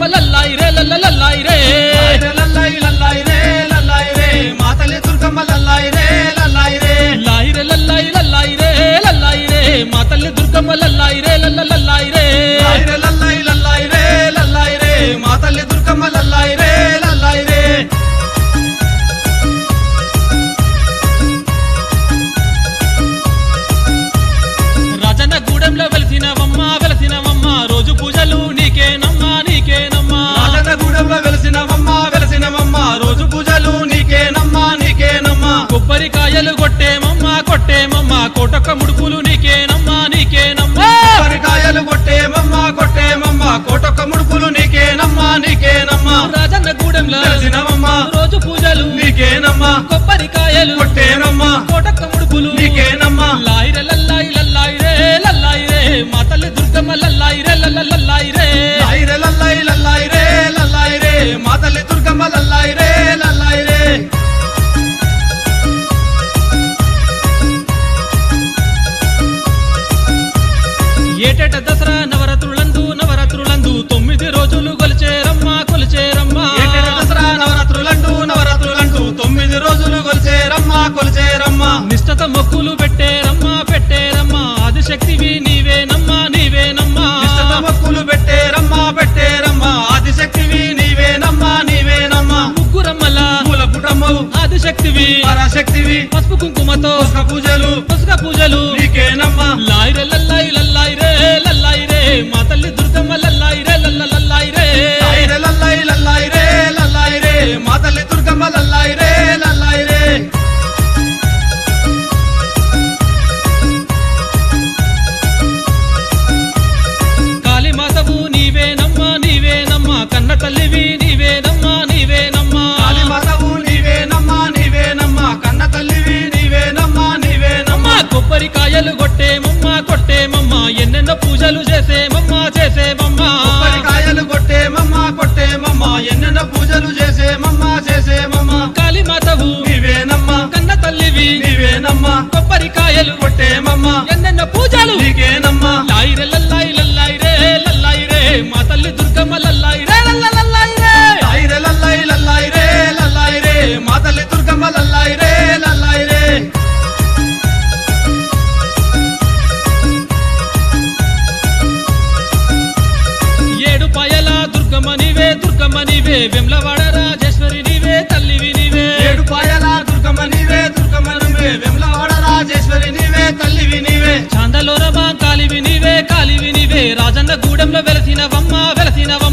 దుర్గమ్మ లల్లాయి రే లల్ల లల్లాయి రే లల్లాయి లల్లాయి రే లల్లాయి రే మా తల్లి దుర్గమ్మ లల్లాయి రే లల్లాయి రే లాయి రే లల్లాయి లల్లాయి రే లల్లాయి రే మా తల్లి దుర్గమ్మ లల్లాయి రే లల్ల లల్లాయి రే లల్లాయి రే లల్లాయి లల్లాయి రే లల్లాయి రే మా తల్లి దుర్గమ్మ లల్లాయి రే లల్లాయి రే రాజన్న గూడెంలో వెలిసినవమ్మ వెలసినవమ్మ రోజు పూజలు నీకేనమ్మా నీకేనమ్మా రాజనగూడెంలో వెలసినవమ్మ వెలసినవమ్మ రోజు పూజలు నీకేనమ్మా నీకేనమ్మా కొబ్బరికాయలు కొట్టేమమ్మ కొట్టేమమ్మ కోటొక్క ముడుపులు నీకేనమ్మా నీకేనమ్మా కొబ్బరికాయలు కొట్టేమమ్మ కొట్టేమమ్మ కోటొక్క ముడుపులు నీకేనమ్మా నీకేనమ్మా రాజన్న గూడెంలో వెలసినవమ్మ రోజు పూజలు నీకేనమ్మా కొబ్బరికాయలు కొట్టేనమ్మా కోటొక్క ముడుపులు నీకేనమ్మా లాయి రే లల్లాయి లల్లాయి రే లల్లాయి రే మా తల్లి దుర్గమ్మ లల్లాయి రే లల్ల లల్లాయి రే లాయి రే లల్లాయి లల్లాయి రే లల్లాయి రే మా తల్లి దుర్గమ్మ లల్లాయి రే లల్లాయి రే ఏటేట దసరా నవరాత్రులందు నవరాత్రులందు తొమ్మిది రోజులు కొలిచేరమ్మ కొలిచేరమ్మ ఏటేట దసరా నవరాత్రులంటూ నవరాత్రులంటూ తొమ్మిది రోజులు కొలిచేరమ్మ కొలిచేరమ్మ నిష్టత మొక్కులు పెట్టేరమ్మ పెట్టేరమ్మ ఆదిశక్తివి నీవేనమ్మా నీవేనమ్మా నిష్టత మొక్కులు పెట్టేరమ్మ పెట్టేరమ్మ ఆదిశక్తివి నీవేనమ్మా నీవేనమ్మా ముగ్గురమ్మల మూల పుటమ్మవు ఆదిశక్తివి పరాశక్తివి పసుపు కుంకుమతో పుష్ప పూజలు పసుక పూజలు నీకేనమ్మా లాయి రే లల్లాయి లల్లాయి రే లల్లాయి రే మా తల్లి దుర్గమ్మ లల్లాయి రే లల్ల లల్లాయి రే లాయి రే లల్లాయి లల్లాయి రే లల్లాయి రే మా తల్లి దుర్గమ్మ లల్లాయి రే లల్లాయి రే కాళీమాతవు నీవేనమ్మా నీవేనమ్మా కన్న తల్లివి నీవేనమ్మా నీవేనమ్మా కాళీమాతవు నీవేనమ్మా నీవేనమ్మా కన్న తల్లివి నీవేనమ్మా నీవేనమ్మా అమ్మా కొబ్బరికాయలు కొట్టేమమ్మా కొట్టేమమ్మా ఎన్నెన్నో పూజలు చేసేమమ్మా చేసేమమ్మా కొబ్బరికాయలు కొట్టేమమ్మా కొట్టేమమ్మా ఎన్నెన్నో పూజలు చేసేమమ్మా చేసేమమ్మా కాళీమాతవు నీవేనమ్మా కన్న తల్లివి నీవేనమ్మా కొబ్బరికాయలు కొట్టేమమ్మా ఎన్నెన్నో పూజలు నీకేనమ్మా లాయి రే లల్లాయి లల్లాయి రే లల్లాయి రే మా తల్లి దుర్గమ్మ లల్లాయి రే లల్ల లల్లాయి రే లాయి రే లల్లాయి లల్లాయి రే లల్లాయి రే మా తల్లి దుర్గమ్మ లల్లాయి రే లల్లాయి రే ఏడు పాయల దుర్గమ్మ నీవే దుర్గమ్మ నీవే వెమ్లవాడ రాజేశ్వరి నీవే తల్లివి నీవే ఏడు పాయల దుర్గమ్మ నీవే దుర్గమ్మ నువ్వే వెమ్లవాడ రాజేశ్వరి నీవే తల్లివి నీవే చాందలోరమా కాలివి నీవే కాలివి నీవే రాజన్న గూడెంలో వెలసినవమ్మ వెలసినవమ్మ